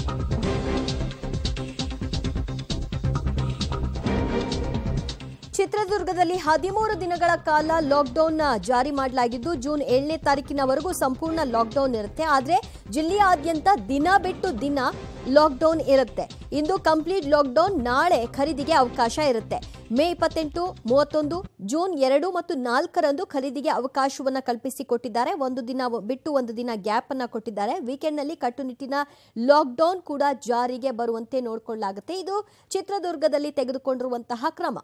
ಚಿತ್ರದುರ್ಗದಲ್ಲಿ ಹದಿಮೂರು ದಿನಗಳ ಕಾಲ ಲಾಕ್ಡೌನ್ ಜಾರಿ ಮಾಡಲಾಗಿದ್ದು ಜೂನ್ ಏಳನೇ ತಾರೀಕಿನವರೆಗೂ ಸಂಪೂರ್ಣ ಲಾಕ್ಡೌನ್ ಇರುತ್ತೆ ಆದರೆ ಜಿಲ್ಲೆಯಾದ್ಯಂತ ದಿನ ಬಿಟ್ಟು ದಿನ ಲಾಕ್ಡೌನ್ ಇರುತ್ತೆ ಇಂದು ಕಂಪ್ಲೀಟ್ ಲಾಕ್ಡೌನ್ ನಾಳೆ ಖರೀದಿಗೆ ಅವಕಾಶ ಇರುತ್ತೆ ಮೇ ಇಪ್ಪತ್ತೆಂಟು ಮೂವತ್ತೊಂದು ಜೂನ್ ಎರಡು ಮತ್ತು ನಾಲ್ಕರಂದು ಖರೀದಿಗೆ ಅವಕಾಶವನ್ನು ಕಲ್ಪಿಸಿಕೊಟ್ಟಿದ್ದಾರೆ ಒಂದು ದಿನ ಬಿಟ್ಟು ಒಂದು ದಿನ ಗ್ಯಾಪ್ ಅನ್ನ ಕೊಟ್ಟಿದ್ದಾರೆ ವೀಕೆಂಡ್ನಲ್ಲಿ ಕಟ್ಟುನಿಟ್ಟಿನ ಲಾಕ್ಡೌನ್ ಕೂಡ ಜಾರಿಗೆ ಬರುವಂತೆ ನೋಡಿಕೊಳ್ಳಲಾಗುತ್ತೆ ಇದು ಚಿತ್ರದುರ್ಗದಲ್ಲಿ ತೆಗೆದುಕೊಂಡಿರುವಂತಹ ಕ್ರಮ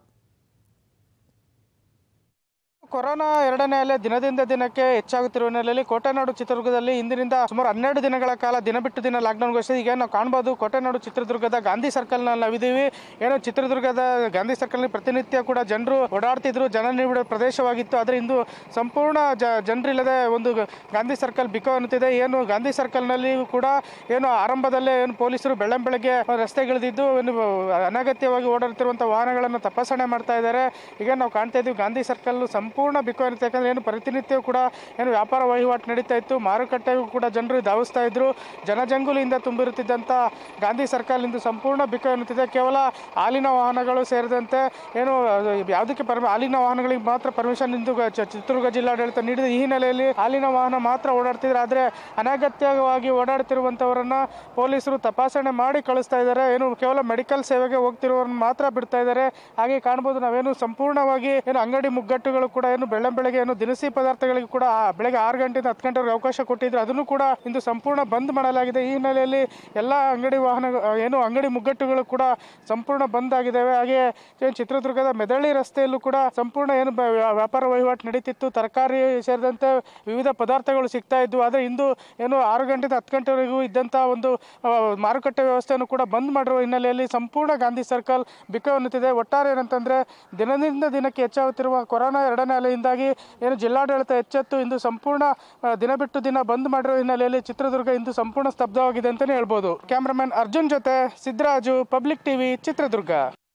ಕೊರೋನಾ ಎರಡನೇ ಅಲೆ ದಿನದಿಂದ ದಿನಕ್ಕೆ ಹೆಚ್ಚಾಗುತ್ತಿರುವ ಹಿನ್ನೆಲೆಯಲ್ಲಿ ಕೋಟೆನಾಡು ಚಿತ್ರದುರ್ಗದಲ್ಲಿ ಇಂದಿನಿಂದ ಸುಮಾರು ಹನ್ನೆರಡು ದಿನಗಳ ಕಾಲ ದಿನ ಬಿಟ್ಟು ದಿನ ಲಾಕ್ಡೌನ್ ಘೋಷಿಸಿದೆ ಈಗ ನಾವು ಕಾಣ್ಬೋದು ಕೋಟೆನಾಡು ಚಿತ್ರದುರ್ಗದ ಗಾಂಧಿ ಸರ್ಕಲ್ ನಲ್ಲಿ ನಾವಿದ್ದೀವಿ ಏನು ಚಿತ್ರದುರ್ಗದ ಗಾಂಧಿ ಸರ್ಕಲ್ ಪ್ರತಿನಿತ್ಯ ಕೂಡ ಜನರು ಓಡಾಡ್ತಿದ್ರು ಜನ ನಿಬಿಡ ಪ್ರದೇಶವಾಗಿತ್ತು ಆದರೆ ಇಂದು ಸಂಪೂರ್ಣ ಜ ಜನರಿಲ್ಲದೆ ಒಂದು ಗಾಂಧಿ ಸರ್ಕಲ್ ಬಿಕೋ ಅನ್ನುತ್ತಿದೆ ಏನು ಗಾಂಧಿ ಸರ್ಕಲ್ ನಲ್ಲಿ ಕೂಡ ಏನು ಆರಂಭದಲ್ಲೇ ಏನು ಪೊಲೀಸರು ಬೆಳ್ಳಂ ಬೆಳಗ್ಗೆ ರಸ್ತೆಗಿಳಿದಿದ್ದು ಏನು ಅನಗತ್ಯವಾಗಿ ಓಡಾಡ್ತಿರುವಂತಹ ವಾಹನಗಳನ್ನು ತಪಾಸಣೆ ಮಾಡ್ತಾ ಇದ್ದಾರೆ ಈಗ ನಾವು ಕಾಣ್ತಾ ಇದ್ದೀವಿ ಗಾಂಧಿ ಸರ್ಕಲ್ ಸಂಪೂರ್ಣ ಬಿಕೋ ಇರುತ್ತೆ ಯಾಕಂದ್ರೆ ಏನು ಪ್ರತಿನಿತ್ಯ ಕೂಡ ಏನು ವ್ಯಾಪಾರ ವಹಿವಾಟು ನಡೀತಾ ಇತ್ತು ಮಾರುಕಟ್ಟೆಗೂ ಕೂಡ ಜನರು ಧಾವಿಸ್ತಾ ಇದ್ರು ಜನಜಂಗುಲಿಯಿಂದ ತುಂಬಿರುತ್ತಿದ್ದಂಥ ಗಾಂಧಿ ಸರ್ಕಲ್ ಇಂದು ಸಂಪೂರ್ಣ ಬಿಕೋ ಎನ್ನುತ್ತಿದೆ ಕೇವಲ ಹಾಲಿನ ವಾಹನಗಳು ಸೇರಿದಂತೆ ಏನು ಅದು ಯಾವುದಕ್ಕೆ ಪರ್ಮ ಹಾಲಿನ ವಾಹನಗಳಿಗೆ ಮಾತ್ರ ಪರ್ಮಿಷನ್ ಇಂದು ಗ- ಚ- ಚಿತ್ರದುರ್ಗ ಜಿಲ್ಲಾಡಳಿತ ನೀಡಿದ ಈ ಹಿನ್ನೆಲೆಯಲ್ಲಿ ಹಾಲಿನ ವಾಹನ ಮಾತ್ರ ಓಡಾಡ್ತಿದ್ರೆ ಆದರೆ ಅನಗತ್ಯವಾಗಿ ಓಡಾಡ್ತಿರುವಂಥವರನ್ನ ಪೊಲೀಸರು ತಪಾಸಣೆ ಮಾಡಿ ಕಳಿಸ್ತಾ ಇದ್ದಾರೆ ಏನು ಕೇವಲ ಮೆಡಿಕಲ್ ಸೇವೆಗೆ ಹೋಗ್ತಿರೋರನ್ನ ಮಾತ್ರ ಬಿಡ್ತಾ ಇದ್ದಾರೆ ಹಾಗೆ ಕಾಣ್ಬೋದು ನಾವೇನು ಸಂಪೂರ್ಣವಾಗಿ ಏನು ಅಂಗಡಿ ಮುಗ್ಗಟ್ಟುಗಳು ಕೂಡ ಏನು ಬೆಳ್ಳಂ ಬೆಳಗ್ಗೆ ಏನು ದಿನಸಿ ಪದಾರ್ಥಗಳಿಗೆ ಕೂಡ ಆ ಬೆಳಗ್ಗೆ ಆರು ಗಂಟೆಯಿಂದ ಹತ್ತು ಗಂಟೆವರೆಗೆ ಅವಕಾಶ ಕೊಟ್ಟಿದ್ರು ಅದನ್ನು ಕೂಡ ಇಂದು ಸಂಪೂರ್ಣ ಬಂದ್ ಮಾಡಲಾಗಿದೆ ಈ ಹಿನ್ನೆಲೆಯಲ್ಲಿ ಎಲ್ಲ ಅಂಗಡಿ ವಾಹನ ಏನು ಅಂಗಡಿ ಮುಗ್ಗಟ್ಟುಗಳು ಕೂಡ ಸಂಪೂರ್ಣ ಬಂದ್ ಆಗಿದ್ದಾವೆ ಹಾಗೆ ಏನು ಚಿತ್ರದುರ್ಗದ ಮೆದಳಿ ರಸ್ತೆಯಲ್ಲೂ ಕೂಡ ಸಂಪೂರ್ಣ ಏನು ಬ- ವ್ಯಾಪಾರ ವಹಿವಾಟು ನಡೀತಿತ್ತು ತರಕಾರಿ ಸೇರಿದಂತೆ ವಿವಿಧ ಪದಾರ್ಥಗಳು ಸಿಗ್ತಾ ಇದ್ವು ಆದರೆ ಇಂದು ಏನು ಆರು ಗಂಟೆಯಿಂದ ಹತ್ತು ಗಂಟೆವರೆಗೂ ಇದ್ದಂಥ ಒಂದು ಆ, ಮಾರುಕಟ್ಟೆ ವ್ಯವಸ್ಥೆಯನ್ನು ಕೂಡ ಬಂದ್ ಮಾಡಿರುವ ಹಿನ್ನೆಲೆಯಲ್ಲಿ ಸಂಪೂರ್ಣ ಗಾಂಧಿ ಸರ್ಕಲ್ ಬಿಕೋ ಅನ್ನುತ್ತಿದೆ ಒಟ್ಟಾರೆ ಏನಂತಂದ್ರೆ ದಿನದಿಂದ ದಿನಕ್ಕೆ ಹೆಚ್ಚಾಗುತ್ತಿರುವ ಕೊರೋನಾ ಎರಡನೇ ಅಲೆಯಿಂದಾಗಿ ಏನು ಜಿಲ್ಲಾಡಳಿತ ಎಚ್ಚೆತ್ತು ಇಂದು ಸಂಪೂರ್ಣ ಆ, ದಿನ ಬಿಟ್ಟು ದಿನ ಬಂದ್ ಮಾಡಿರೋ ಹಿನ್ನೆಲೆಯಲ್ಲಿ ಚಿತ್ರದುರ್ಗ ಇಂದು ಸಂಪೂರ್ಣ ಸ್ತಬ್ಧವಾಗಿದೆ ಅಂತಲೇ ಹೇಳ್ಬೋದು ಕ್ಯಾಮ್ರಾಮನ್ ಅರ್ಜುನ್ ಜೊತೆ ಸಿದ್ದರಾಜು ಪಬ್ಲಿಕ್ ಟಿವಿ ಚಿತ್ರದುರ್ಗ